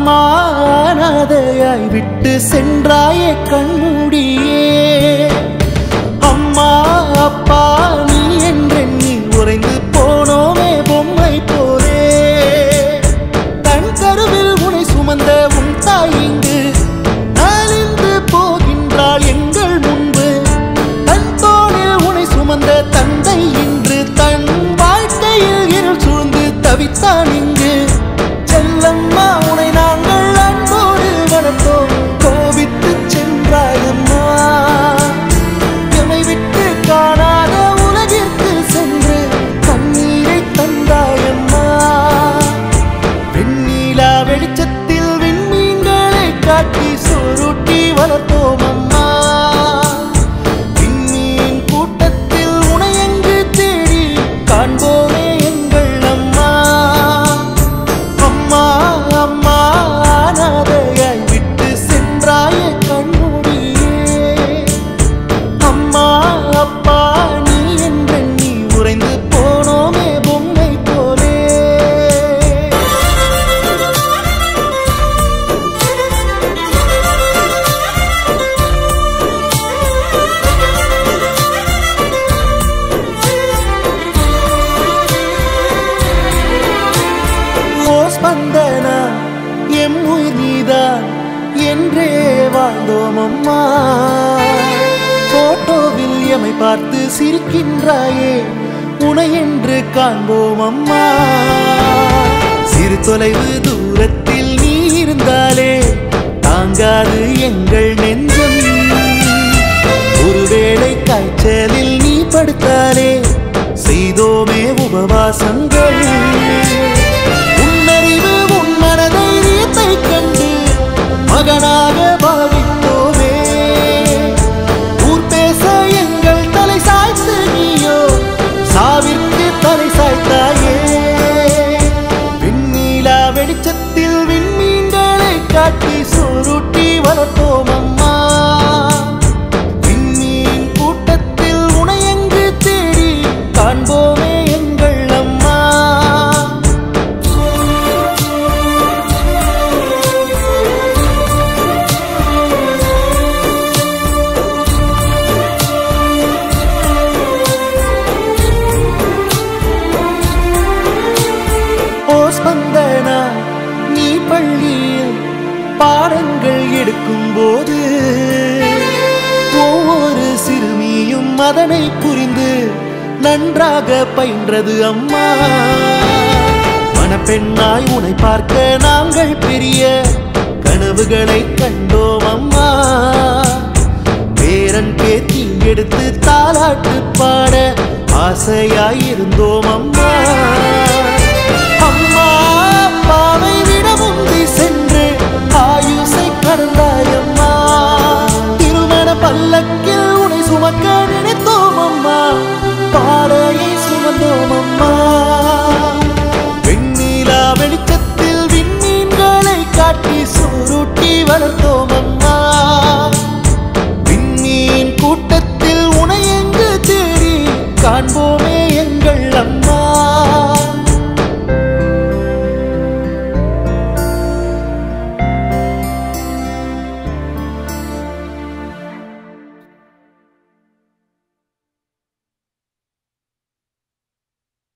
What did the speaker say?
அம்மா அனாதையாய் விட்டு சென்றாயே கண்மூடியே அம்மா அப்பா நீ என்றெண்ணி உறைந்து போனோமே பொம்மை போலே தன் கருவில் உனை சுமந்த உன் தாய் இங்கு நலிந்து போகின்றாள் எங்கள் முன்பு தன் தோளில் உனை சுமந்த தந்தை இன்று தன் வாழ்க்கையில் இருள் சூழ்ந்து தவித்தான் இங்கு செல்லம்மா உனை நாங்கள் அன்போடு வளர்த்தோம் கோபித்து சென்றாயம்மா எமை விட்டு காணாத உலகிற்கு சென்று கண்ணீரை தந்தாயம்மா வெண்ணிலா வெளிச்சத்தில் விண்மீன்களை காட்டி சுருட்டி வளர்த்தோம் அம்மா விண்மீன் கூட்டத்தில் உனை எங்கு தேடி காண்போமே எங்கள் அம்மா அம்மா அம்மா அனாதையாய் விட்டு சென்றாய கண்மூடியே அம்மா அப்பா நீ என்றெண்ணி உறைந்து போனோமே பொம்மை போலே ஓ ஸ்பந்தனா எம் உயிர் நீதான் என்றே வாழ்ந்தோம் அம்மா போட்டோவில் எமை பார்த்து சிரிக்கின்றாயே உனை என்று காண்போம் அம்மா சிறு தொலைவு தூரத்தில் நீ இருந்தாலே தாங்காது எங்கள் நெஞ்சம் ஒருவேளை காய்ச்சலில் நீ படுத்தாலே செய்தோமே உபவாசங்கள் உன்னறிவு உன் மனதைரியத்தை கண்டு மகனாக பாவித்தோமே ஊர் பேச எங்கள் தலை சாய்த்து நீயோ சாவிற்கு தலை சாய்த்தாயே விண்ணிலா வெளிச்சத்தில் விண்மீன்களை காட்டி சுருட்டி வளர்த்தோம் அம்மா விண்மீன் கூட்டத்தில் உனை எங்கு தேடி காண்போமே எங்கள் அம்மா ஓ ஸ்பந்தனா நீ பள்ளியில் பாடங்கள் எடுக்கும் போது ஒவ்வொரு சிறுமியும் அதனை புரிந்து நன்றாக பயின்றது அம்மா மணப்பெண்ணாய் உனை பார்க்க நாங்கள் பெரிய கனவுகளை கண்டோம் அம்மா பேரன் பேத்தி எடுத்து தாலாட்டு பாட ஆசையாயிருந்தோம் அம்மா